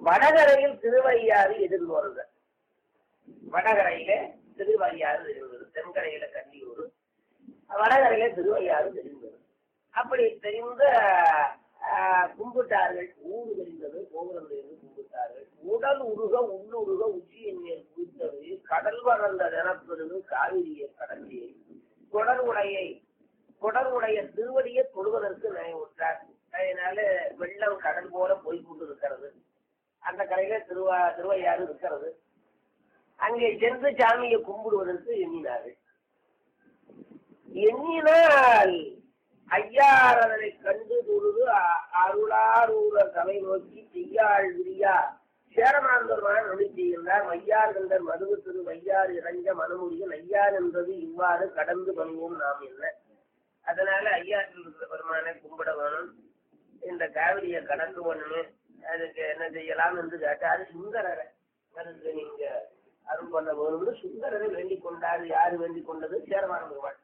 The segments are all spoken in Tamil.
வடகரையில் திருவையாறு எதிர்கோருங்க வடகரையில திருவையாறு தெரிந்தது தென்கரையில கண்டியூர் வடகரையில திருவையாறு தெரிந்தது அப்படி தெரிந்த ஆஹ், கும்பிட்டார்கள் ஊரு தெரிந்தது கோபுரம் தெரிந்து கும்பிட்டார்கள் உடல் உருக உள்ளுருக உச்சியின் மேல் குவித்தது கடல் வளர்ந்த நிலப்பெருது காவிரியை கடலியை குடலுடையை குடலுடைய திருவடியை தொழுவதற்கு நினைவுற்றார் அதனால வெள்ளம் கடல் போல போய் கொண்டு இருக்கிறது அந்த கரையில திருவா திருவையாறு இருக்கிறது அங்கே சென்று சாமியை கும்பிடுவதற்கு எண்ணினார்கள் எண்ணினால் ஐயாரதனை கண்டு தொழுது அ- அருளாரூர சபை நோக்கி செய்யாள் விரியா சேரமாந்தர்மான நொடி செய்கின்றார் வையார் கண்டர் மதுவு திரு வையார் இறஞ்ச மனமுடியும் ஐயார் என்பது இவ்வாறு கடந்து பண்ணுவோம் நாம் என்ன அதனால ஐயாற்றில் இருக்கிற பெருமானை கும்பிட வேணும் இந்த காவிரியை கடந்து ஒண்ணுமே அதுக்கு என்ன செய்யலாம் என்று கேட்டாரு சுந்தரரை அதுக்கு நீங்க அருள் பண்ண வேணும்னு சுந்தரரை வேண்டிக் கொண்டாரு யாரு வேண்டிக் கொண்டது சேரமான பெருமாள்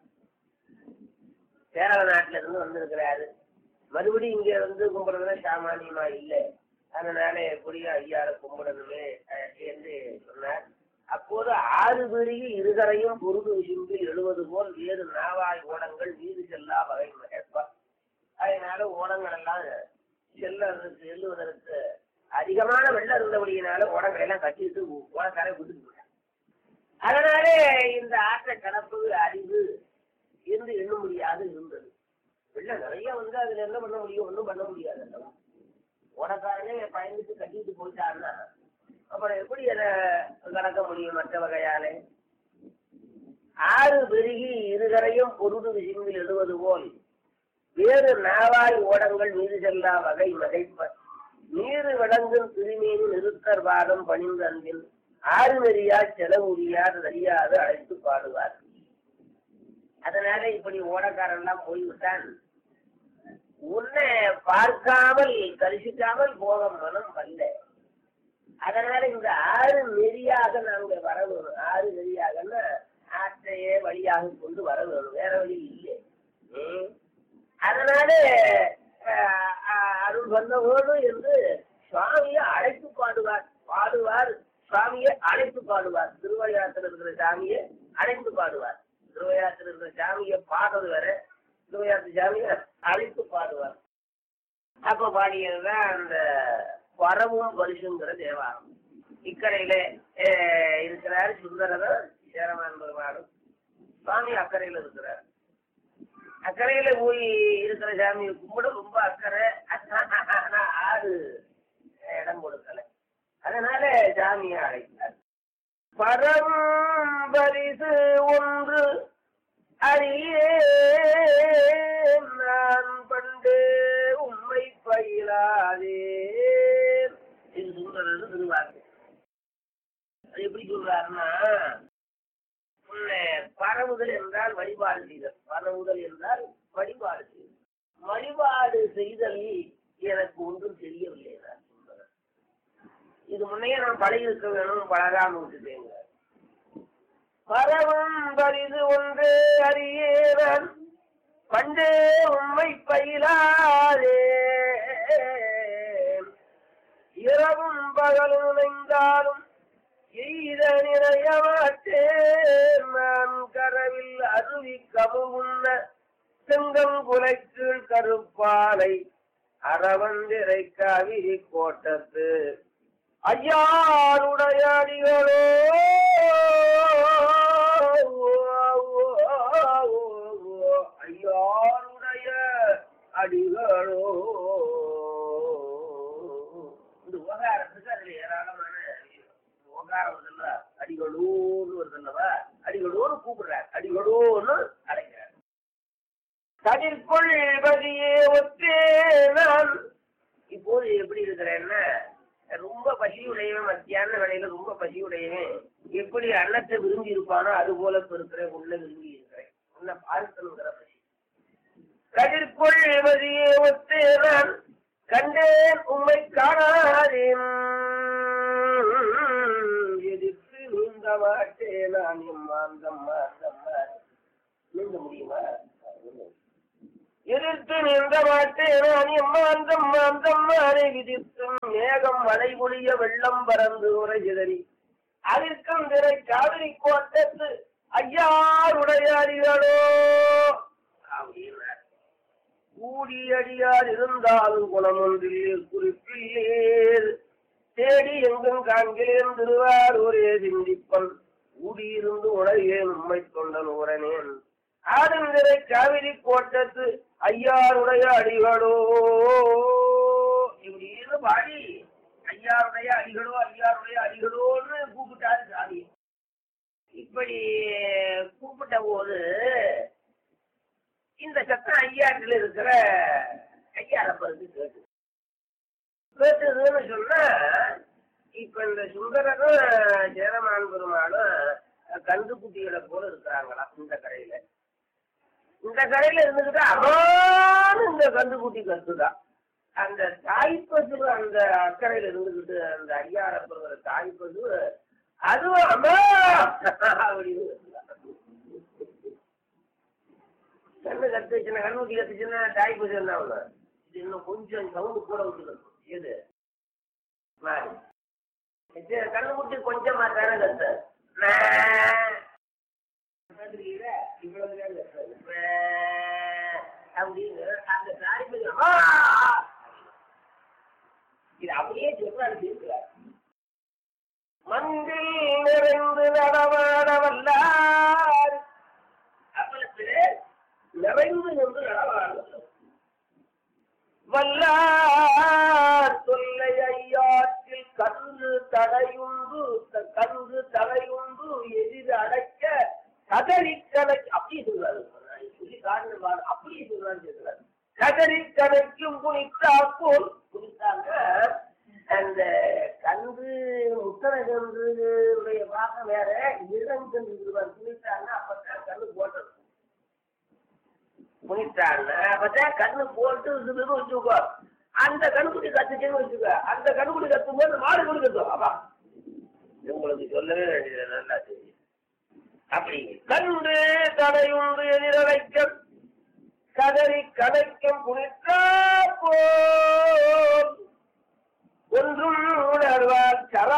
கேரள நாட்டுல இருந்து வந்திருக்கிறாரு மறுபடியும் இங்க வந்து கும்பிடுறதுல சாமானியமா இல்லை அதனால எப்படியும் ஐயாரை கும்பிடணுமே அஹ், என்று சொன்னார் அப்போது ஆறு பெரிய இருகரையும் பொருது விசும்பி எழுவது போல் வேறு நாவாய் ஓடங்கள் வீடு செல்லா வகை மகப்பா அதனால ஓடங்கள் எல்லாம் செல்லறதுக்கு செல்லுவதற்கு அதிகமான வெள்ளம் இருந்தபடியினால ஓடங்களை எல்லாம் கட்டிட்டு ஓடக்காரை விட்டுட்டு போயிட்டாங்க அதனாலே இந்த ஆற்றை கடப்பு அறிவு என்று எண்ண முடியாது இருந்தது வெள்ளம் நிறைய வந்து அதுல என்ன பண்ண முடியும் ஒன்றும் பண்ண முடியாது அல்லவா ஓடக்காரனே பயந்துட்டு கட்டிட்டு போயிட்டாருன்னா அப்புறம் எப்படி அதை கடக்க முடியும் மற்ற வகையாலே ஆறு பெருகி இருகரையும் பொருடு விசும்பில் எழுவது போல் வேறு நாவாய் ஓடங்கள் மீது செல்லா வகை மதைப்ப நீரு விளங்கும் திருமீன் நிறுத்தர் பாதம் பணிந்து அன்பில் ஆறு நெறியா செலவுரியார் அறியாது அழைத்து பாடுவார் அதனால இப்படி ஓடக்காரெல்லாம் போய்விட்டான் உன்னை பார்க்காமல் தரிசிக்காமல் போக மனம் வல்ல அதனால இந்த ஆறு நெறியாக நாங்க வர வேணும் ஆறு நெறியாகன்னா ஆற்றையே வழியாக கொண்டு வர வேணும் வேற வழி இல்லை ம். அதனால அஹ், அஹ், அருள் வந்த வேணும் என்று சுவாமியை அழைத்து பாடுவார் பாடுவார் சுவாமியை அழைத்து பாடுவார் திருவையாற்றில் இருக்கிற சாமியை அழைத்து பாடுவார் திருவையாற்றில் இருக்கிற சாமியை பாடுறது வேற திருவையாற்று சாமியை அழைத்து பாடுவார் அப்ப பாடியதுதான் அந்த வரவும் பரிசுங்கிற தேவாரம் இக்கரையில அஹ், இருக்கிறார் சுந்தரர் சேரமான் பெருமாளும் சுவாமி அக்கறையில இருக்கிறார் அக்கறையில போய் இருக்கிற சாமியை கும்பிட ரொம்ப அக்கறை ஆனா ஆறு இடம் கொடுக்கல அதனால சாமியை அழைத்தார் பரம் பரிசு ஒன்று அறியே நான் பண்டு உண்மை பயிலாதே இது சுந்தரது திருவாக்கு அது எப்படி சொல்றாருன்னா உன்னை பரவுதல் என்றால் வழிபாடு செய்தல் பரவுதல் என்றால் வழிபாடு செய்தல் வழிபாடு செய்தல் எனக்கு ஒன்றும் தெரியவில்லை நான் சுந்தரர் இது முன்னையே நான் பழகி இருக்க வேணும் பழகாம விட்டுட்டேங்க பரவும் பரிது ஒன்று அறியேவன் பண்டே உண்மை பயிலாதே இரவும் பகலும் நினைந்தாலும் எய்த நிறைய மாட்டேன் நான் கரவில் அருவி கமுகுன்ன செங்கம் குலைக்கீழ் கருப்பாலை அறவந்திரை காவிரி கோட்டத்து ஐயாருடைய அடிகளோ ஐயாருடைய அடிகளோ இந்த உபகாரத்துக்கு அதுல ஏராளமான உபகாரம் வருதுல்ல அடிகளோன்னு வருதுல்லவா அடிகளோன்னு கூப்பிடுறார் அடிகளோன்னு அழைக்கிறார் கதிர்கொள் பதியே ஒத்தே நான் இப்போது எப்படி இருக்கிறேன்னா ரொம்ப பசியுடையவன் மத்தியான வேலையில ரொம்ப பசியுடையவன் எப்படி அன்னத்தை விரும்பி இருப்பானோ அது போல இப்ப இருக்கிறேன் உள்ள விரும்பி இருக்கிறேன் உன்னை பார்க்கணுங்கிற பசி கதிர்கொள் பதியே ஒத்தே நான் கண்டேன் உம்மை காணாதேன் எதிர்த்து நீந்த மாட்டேன் நான் எம்மாந்தம் மாந்தம் நீந்த முடியுமா எதிர்த்து விட்டு நின்ற மாட்டேன் அம்மாந்தம் மாந்தம் மாலை விதித்தும் மேகம் மழை பொழிய வெள்ளம் பறந்து உரைசிதறி அதற்கும் திரை காவிரி கோட்டத்து ஐயாருடைய அடிகளோ அப்படின்னார் கூடியடியார் இருந்தாலும் குணமொன்றில் குறிப்பில்லேர் தேடி எங்கும் காண்கிறேன் திருவாரூரே சிந்திப்பன் கூடியிருந்து உலகேன் உண்மை தொண்டன் உரனேன் ஆடுந்திரை காவிரி கோட்டத்து ஐயாருடைய அடிகளோ இப்படின்னு பாடி ஐயாருடைய அடிகளோ ஐயாருடைய அடிகளோன்னு கூப்பிட்டாரு சாமி இப்படி கூப்பிட்ட போது இந்த சத்தம் ஐயாட்டில் இருக்கிற ஐயாரப்பருக்கு கேட்டு கேட்டதுன்னு சொன்னா இப்ப இந்த சுந்தரரும் ஜெயரமான் பெருமாளும் கந்து குட்டிகளை போல இருக்கிறாங்களாம் இந்த கரையில இந்த கரையில இருந்துகிட்டு அமான இந்த கந்துக்குட்டி கத்துதான் அந்த தாய்ப்பசு அந்த அக்கறையில இருந்துகிட்டு அந்த ஐயாரப்படுகிற தாய்ப்பசு அதுவும் அம்மா அப்படின்னு கத்துதான். கண்ணு கத்துச்சுன்னா கண்ணுக்குட்டி கத்துச்சுன்னா தாய்ப்பசு என்ன ஆகும்? இது இன்னும் கொஞ்சம் சவுண்டு கூட விட்டுக்கணும் எது மாறி இது கண்ணுக்குட்டி கொஞ்சமா தானே கத்து மே. கேக்குறீங்களா? இவ்வளவுதான் கத்துறது. மே. அப்படின்னு அந்த தாய்ப்பசு அம்மா! இது அப்படியே சொல்றாரு கேட்கிறார் மந்தில் நிறைந்து நடமாட வல்லார் அம்பலத்திலே நிறைந்து நின்று நடமாடுவது வல்லார் தொல்லை ஐயாற்றில் கன்று தடையுண்டு த- கன்று தடையுண்டு எதிர் அடைக்க கதறி கணை அப்படியே சொல்றாரு சொல்லி காரணம் பாரு, அப்படியே சொல்றாரு சொல்றாரு கதறி கணக்கும் குனித்தா போல் குனித்தாங்க அந்த கன்று முத்தனை கன்றுடைய பாகம் வேற இளங்கன்று குனித்தாங்க அப்பதான் கண்ணு போட்டது குனித்தாங்க அப்பதான் கண்ணு போட்டு இதுன்னு வச்சுக்கோ அந்த கண்ணுக்குட்டி கத்துச்சுன்னு வச்சுக்கோ அந்த கண்ணுக்குட்டி கத்தும் போது மாடு கூட கத்தும் அப்பா இது உங்களுக்கு சொல்லவே வேண்டியது நல்லா தெரியும் அப்படி கண்டு தடையுண்டு எதிரடைக்கம் கதறி கடைக்கம் குனித்தா போல் ஒன்றும் உணர்வார் சரா